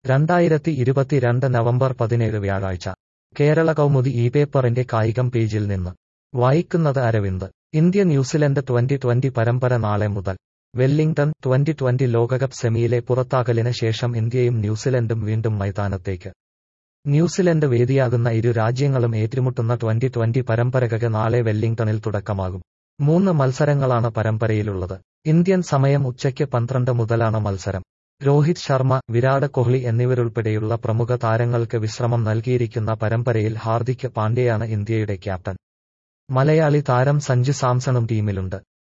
രണ്ടായിരത്തി ഇരുപത്തിരണ്ട് നവംബർ പതിനേഴ് വ്യാഴാഴ്ച കേരള കൗമുദി ഈ പേപ്പറിന്റെ കായികം പേജിൽ നിന്ന് വായിക്കുന്നത് Aravind India New Zealand twenty twenty പരമ്പര നാളെ മുതൽ വെല്ലിംഗ്ടൺ ട്വന്റി ട്വന്റി ലോകകപ്പ് സെമിയിലെ പുറത്താകലിന് ശേഷം ഇന്ത്യയും ന്യൂസിലൻഡും വീണ്ടും മൈതാനത്തേക്ക് ന്യൂസിലൻഡ് വേദിയാകുന്ന ഇരു രാജ്യങ്ങളും ഏറ്റുമുട്ടുന്ന ട്വന്റി ട്വന്റി പരമ്പരകൾക്ക് നാളെ വെല്ലിംഗ്ടണിൽ തുടക്കമാകും മൂന്ന് മത്സരങ്ങളാണ് പരമ്പരയിലുള്ളത് ഇന്ത്യൻ സമയം ഉച്ചയ്ക്ക് പന്ത്രണ്ട് മുതലാണ് മത്സരം രോഹിത് ശർമ്മ വിരാട് കോഹ്ലി എന്നിവരുൾപ്പെടെയുള്ള പ്രമുഖ താരങ്ങൾക്ക് വിശ്രമം നൽകിയിരിക്കുന്ന പരമ്പരയിൽ ഹാർദിക് പാണ്ഡ്യയാണ് ഇന്ത്യയുടെ ക്യാപ്റ്റൻ മലയാളി താരം സഞ്ജു സാംസണും ടീമിലുണ്ട്